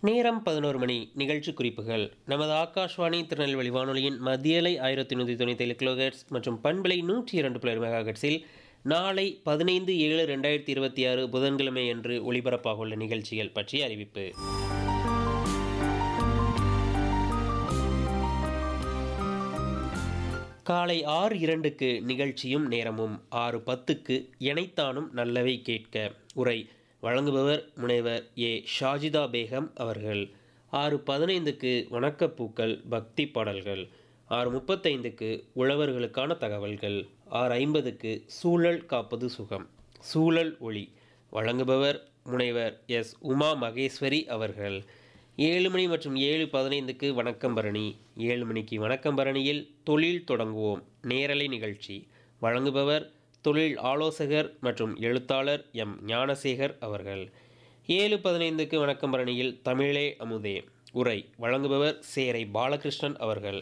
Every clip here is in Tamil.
நேரம் பதினோரு மணி நிகழ்ச்சி குறிப்புகள் நமது ஆகாஷ்வாணி திருநெல்வேலி வானொலியின் மத்தியலை ஆயிரத்தி நூற்றி தொண்ணூற்றி ஏழு கிலோஹெட்ஸ் மற்றும் பண்பலை நூற்றி இரண்டு புள்ளி மெகாஹெட்ஸில் நாளை பதினைந்து ஏழு ரெண்டாயிரத்தி இருபத்தி ஆறு புதன்கிழமை அன்று ஒளிபரப்பாக உள்ள நிகழ்ச்சிகள் பற்றிய அறிவிப்பு காலை ஆறு இரண்டுக்கு நிகழ்ச்சியும் நேரமும் ஆறு பத்துக்கு இணைத்தானும் நல்லவை கேட்க உரை வழங்குபவர் முனைவர் ஏ ஷாஜிதா பேகம் அவர்கள் ஆறு பதினைந்துக்கு வணக்கப்பூக்கள் பக்தி பாடல்கள் ஆறு முப்பத்தைந்துக்கு உழவர்களுக்கான தகவல்கள் ஆறு ஐம்பதுக்கு சூழல் காப்பது சுகம் சூழல் ஒளி வழங்குபவர் முனைவர் எஸ் உமா மகேஸ்வரி அவர்கள் ஏழு மணி மற்றும் ஏழு பதினைந்துக்கு வணக்கம் பரணி ஏழு மணிக்கு வணக்கம் பரணியில் தொழில் தொடங்குவோம் நேரலை நிகழ்ச்சி வழங்குபவர் தொழில் ஆலோசகர் மற்றும் எழுத்தாளர் எம் ஞானசேகர் அவர்கள் ஏழு பதினைந்துக்கு வணக்கம் பரணியில் தமிழே அமுதே உரை வழங்குபவர் சேரை பாலகிருஷ்ணன் அவர்கள்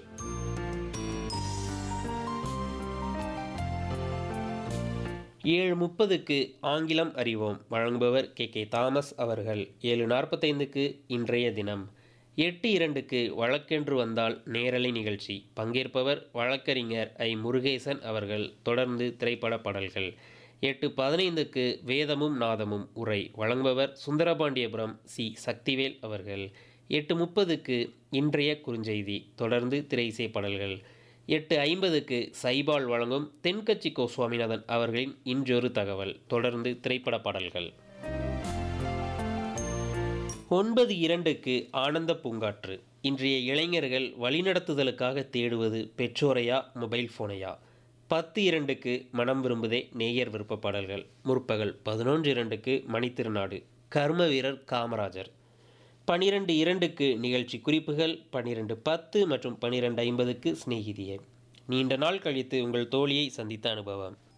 ஏழு முப்பதுக்கு ஆங்கிலம் அறிவோம் வழங்குபவர் கே கே தாமஸ் அவர்கள் ஏழு நாற்பத்தைந்துக்கு இன்றைய தினம் எட்டு இரண்டுக்கு வழக்கென்று வந்தால் நேரலை நிகழ்ச்சி பங்கேற்பவர் வழக்கறிஞர் ஐ முருகேசன் அவர்கள் தொடர்ந்து திரைப்பட பாடல்கள் எட்டு பதினைந்துக்கு வேதமும் நாதமும் உரை வழங்குபவர் சுந்தரபாண்டியபுரம் சி சக்திவேல் அவர்கள் எட்டு முப்பதுக்கு இன்றைய குறுஞ்செய்தி தொடர்ந்து திரைசை பாடல்கள் எட்டு ஐம்பதுக்கு சைபால் வழங்கும் தென்கட்சி கோ சுவாமிநாதன் அவர்களின் இன்றொரு தகவல் தொடர்ந்து திரைப்பட பாடல்கள் ஒன்பது இரண்டுக்கு ஆனந்த பூங்காற்று இன்றைய இளைஞர்கள் வழிநடத்துதலுக்காக தேடுவது பெற்றோரையா மொபைல் ஃபோனையா பத்து இரண்டுக்கு மனம் விரும்புதே நேயர் விருப்ப பாடல்கள் முற்பகல் பதினொன்று இரண்டுக்கு மணித்திருநாடு கர்ம வீரர் காமராஜர் பனிரெண்டு இரண்டுக்கு நிகழ்ச்சி குறிப்புகள் பன்னிரெண்டு பத்து மற்றும் பன்னிரெண்டு ஐம்பதுக்கு சிநேகிதியே நீண்ட நாள் கழித்து உங்கள் தோழியை சந்தித்த அனுபவம்